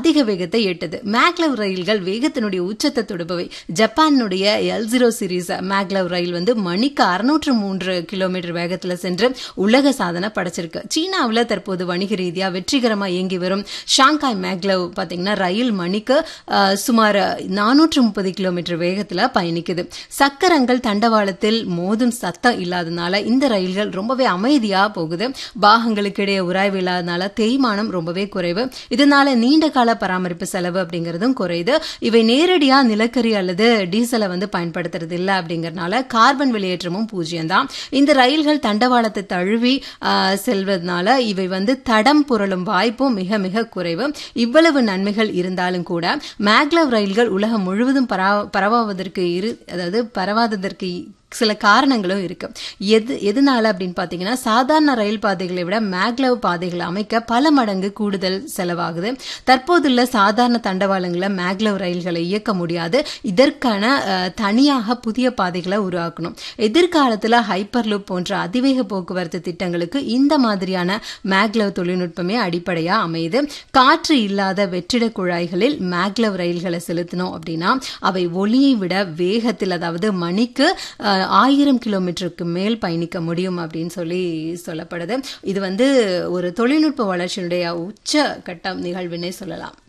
அதிக வேகத்தை எட்டுது மேக்லவ் ரயில்கள் வேகத்தினுடைய உச்சத்தை தொடுபவை ஜப்பானுடைய எல் ஜீரோ சீரீஸ் மேக்லவ் ரயில் வந்து மணிக்கு அறுநூற்று மூன்று கிலோமீட்டர் வேகத்துல சென்று உலக சாதனை படைச்சிருக்கு சீனாவுல தற்போது வணிக ரீதியா வெற்றிகரமா இயங்கி வரும் ஷாங்காய் மேக்லவ் பாத்தீங்கன்னா ரயில் மணிக்கு அஹ், சுமார் நானூற்று முப்பது கிலோமீட்டர் வேகத்துல பயணிக்குது சக்கரங்கள் தண்டவாளத்தில் மோதும் சத்தம் இல்லாதனால இந்த ரயில்கள் ரொம்பவே அமைதியா போகுது பாகங்களுக்கு இடையே உராய்வு இல்லாதனால தேய்மானம் ரொம்பவே குறைவு இதனால நீண்ட கால பராமரிப்பு செலவு அப்படிங்கறதும் குறையுது இவை நேரடியா நிலக்கரி அல்லது டீசலை வந்து பயன்படுத்துறது இல்ல அப்படிங்கறதுனால கார்பன் வெளியேற்றமும் பூஜ்ஜியம் தான் இந்த ரயில்கள் தண்டவாளத்தை தழுவி ஆஹ், செல்வதனால இவை வந்து தடம் புரளும் வாய்ப்பும் மிக மிக குறைவு இவ்வளவு நன்மைகள் இருந்தாலும் கூட மேக்லவ் ரயில்கள் உலகம் முழுவதும் பரா- பரவாவதற்கு இரு அதாவது பரவாததற்கு சில காரணங்களும் இருக்கு எது எதனால அப்படின்னு பாத்தீங்கன்னா சாதாரண ரயில் பாதைகளை விட மேக்லவ் பாதைகளை அமைக்க பல மடங்கு கூடுதல் செலவாகுது தற்போதுள்ள சாதாரண தண்டவாளங்களை மேக்லவ் ரயில்களை இயக்க முடியாது இதற்கான அஹ், தனியாக புதிய பாதைகளை உருவாக்கணும் எதிர்காலத்துல ஹைப்பர் லூப் போன்ற அதிவேக போக்குவரத்து திட்டங்களுக்கு இந்த மாதிரியான மேக்லவ் தொழில்நுட்பமே அடிப்படையா அமையுது காற்று இல்லாத வெற்றிட குழாய்களில் மேக்லவ் ரயில்களை செலுத்தினோம் அப்படின்னா அவை ஒளியை விட வேகத்தில் அதாவது மணிக்கு அஹ், ஆயிரம் கிலோமீட்டருக்கு மேல் பயணிக்க முடியும் அப்படின்னு சொல்லி சொல்லப்படுது இது வந்து ஒரு தொழில்நுட்ப வளர்ச்சியினுடைய உச்ச கட்டம் நிகழ்வுன்னே சொல்லலாம்